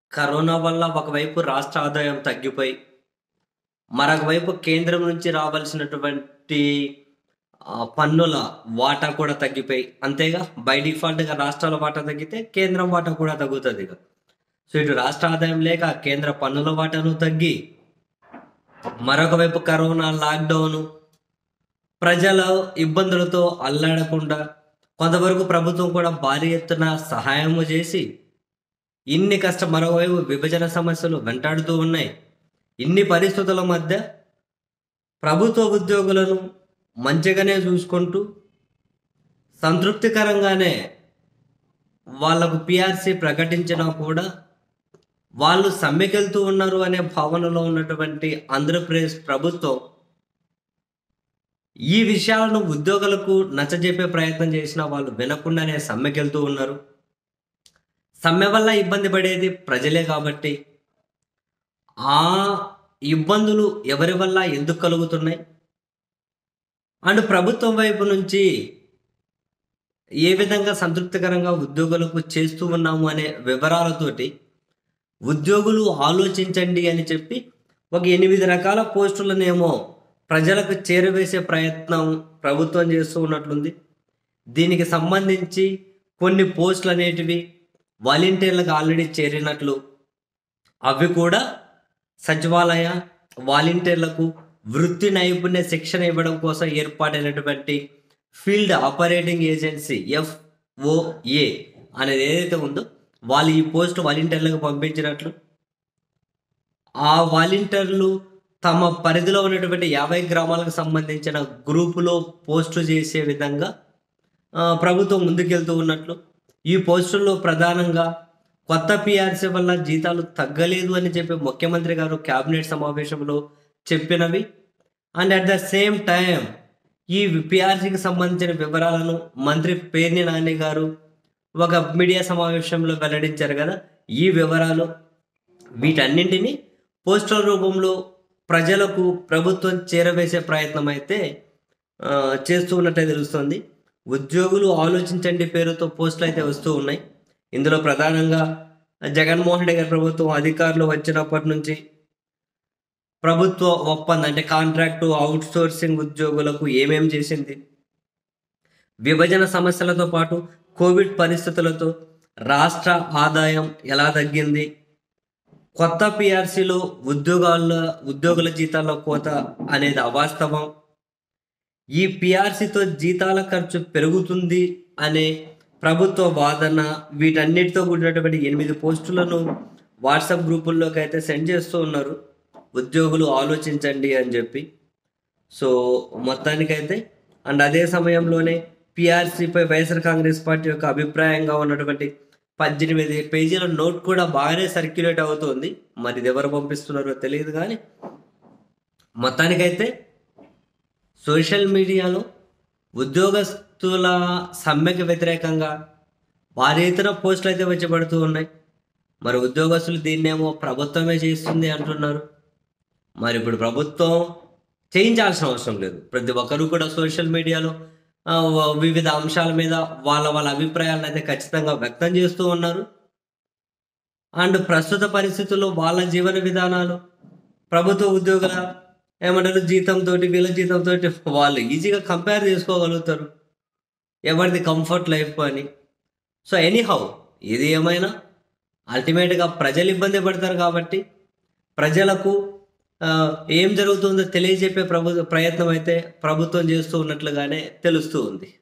corona వల్ల ఒకవైపు రాష్ట్ర ఆదాయం తగ్గిపోయి మరొక వైపు కేంద్రం నుంచి రావాల్సినటువంటి ఆ, పన్నుల వాటా కూడా తగ్గిపోయి అంతేగా బై డిఫాల్ట్గా రాష్ట్రాల వాటా తగ్గితే కేంద్రం వాటా కూడా తగ్గుతుంది ఇక సో ఇటు రాష్ట్ర ఆదాయం లేక కేంద్ర పన్నుల వాటాను తగ్గి మరొక వైపు కరోనా లాక్డౌన్ ప్రజల ఇబ్బందులతో అల్లాడకుండా కొంతవరకు ప్రభుత్వం కూడా భారీ ఎత్తున సహాయము చేసి ఇన్ని కష్ట మరోవైపు విభజన సమస్యలు వెంటాడుతూ ఉన్నాయి ఇన్ని పరిస్థితుల మధ్య ప్రభుత్వ ఉద్యోగులను మంచిగానే చూసుకుంటూ సంతృప్తికరంగానే వాళ్లకు పిఆర్సీ ప్రకటించినా కూడా వాళ్ళు సమ్మెకెళ్తూ ఉన్నారు అనే భావనలో ఉన్నటువంటి ఆంధ్రప్రదేశ్ ప్రభుత్వం ఈ విషయాలను ఉద్యోగులకు నచ్చజెప్పే ప్రయత్నం చేసిన వాళ్ళు వినకుండానే సమ్మెకెళ్తూ ఉన్నారు సమ్మె వల్ల ఇబ్బంది పడేది ప్రజలే కాబట్టి ఆ ఇబ్బందులు ఎవరి వల్ల ఎందుకు కలుగుతున్నాయి అండ్ ప్రభుత్వం వైపు నుంచి ఏ విధంగా సంతృప్తికరంగా ఉద్యోగులకు చేస్తూ ఉన్నాము అనే వివరాలతోటి ఉద్యోగులు ఆలోచించండి అని చెప్పి ఒక ఎనిమిది రకాల పోస్టులనేమో ప్రజలకు చేరవేసే ప్రయత్నం ప్రభుత్వం చేస్తూ ఉన్నట్లుంది దీనికి సంబంధించి కొన్ని పోస్టులు అనేటివి వాలంటీర్లకు ఆల్రెడీ చేరినట్లు అవి కూడా సచివాలయ వాలంటీర్లకు వృత్తి నైపుణ్య శిక్షణ ఇవ్వడం కోసం ఏర్పాటైనటువంటి ఫీల్డ్ ఆపరేటింగ్ ఏజెన్సీ ఎఫ్ఓఏ అనేది ఏదైతే ఉందో వాళ్ళు ఈ పోస్ట్ వాలంటీర్లకు పంపించినట్లు ఆ వాలంటీర్లు తమ పరిధిలో ఉన్నటువంటి యాభై గ్రామాలకు సంబంధించిన గ్రూపులో పోస్టు చేసే విధంగా ఆ, ప్రభుత్వం ముందుకెళ్తూ ఉన్నట్లు ఈ పోస్టుల్లో ప్రధానంగా కొత్త పిఆర్సీ వల్ల జీతాలు తగ్గలేదు అని చెప్పి ముఖ్యమంత్రి గారు కేబినెట్ సమావేశంలో చెప్పినవి and at the same time ఈ పిఆర్సీకి సంబంధించిన వివరాలను మంత్రి పేర్ని నాని గారు ఒక మీడియా సమావేశంలో వెల్లడించారు కదా ఈ వివరాలు వీటన్నింటినీ పోస్టల్ రూపంలో ప్రజలకు ప్రభుత్వం చేరవేసే ప్రయత్నం అయితే ఆ, చేస్తూ ఉన్నట్టే తెలుస్తుంది ఉద్యోగులు ఆలోచించండి పేరుతో పోస్టులు అయితే వస్తూ ఉన్నాయి ఇందులో ప్రధానంగా జగన్మోహన్ రెడ్డి గారి ప్రభుత్వం అధికారులు వచ్చినప్పటి నుంచి ప్రభుత్వ ఒప్పందం అంటే కాంట్రాక్టు అవుట్ సోర్సింగ్ ఉద్యోగులకు ఏమేం చేసింది విభజన సమస్యలతో పాటు కోవిడ్ పరిస్థితులతో రాష్ట్ర ఆదాయం ఎలా తగ్గింది కొత్త పిఆర్సీలో ఉద్యోగాల ఉద్యోగుల జీతాల కోత అనేది అవాస్తవం ఈ పిఆర్సీతో జీతాల ఖర్చు పెరుగుతుంది అనే ప్రభుత్వ వాదన వీటన్నిటితో కూడినటువంటి ఎనిమిది పోస్టులను వాట్సాప్ గ్రూపుల్లోకి అయితే సెండ్ చేస్తూ ఉన్నారు ఉద్యోగులు ఆలోచించండి అని చెప్పి సో మొత్తానికైతే అండ్ అదే సమయంలోనే పిఆర్సీపై వైఎస్ఆర్ కాంగ్రెస్ పార్టీ యొక్క అభిప్రాయంగా ఉన్నటువంటి పద్దెనిమిది పేజీల నోట్ కూడా బాగానే సర్క్యులేట్ అవుతుంది మరి ఇది ఎవరు పంపిస్తున్నారో తెలియదు కానీ మొత్తానికైతే సోషల్ మీడియాలో ఉద్యోగస్తుల సమ్మెకి వ్యతిరేకంగా భారీ ఎత్తున పోస్టులు అయితే వచ్చి పడుతూ ఉన్నాయి మరి ఉద్యోగస్తులు దీన్నేమో ప్రభుత్వమే చేస్తుంది అంటున్నారు మరి ఇప్పుడు ప్రభుత్వం చేయించాల్సిన అవసరం లేదు ప్రతి ఒక్కరూ కూడా సోషల్ మీడియాలో ఆ, వ- వివిధ అంశాల మీద వాళ్ళ వాళ్ళ అభిప్రాయాలను అయితే ఖచ్చితంగా వ్యక్తం చేస్తూ ఉన్నారు అండ్ ప్రస్తుత పరిస్థితుల్లో వాళ్ళ జీవన విధానాలు ప్రభుత్వ ఉద్యోగుల ఏమంటారు జీతంతో వీళ్ళ జీతంతో వాళ్ళు ఈజీగా కంపేర్ చేసుకోగలుగుతారు ఎవరిది కంఫర్ట్ లైఫ్ అని సో ఎనీహౌ ఇది ఏమైనా అల్టిమేట్గా ప్రజలు ఇబ్బంది పడతారు కాబట్టి ప్రజలకు ఆ, ఏం జరుగుతుందో తెలియజెప్పే ప్రభు ప్రయత్నం అయితే ప్రభుత్వం చేస్తూ ఉన్నట్లుగానే తెలుస్తూ ఉంది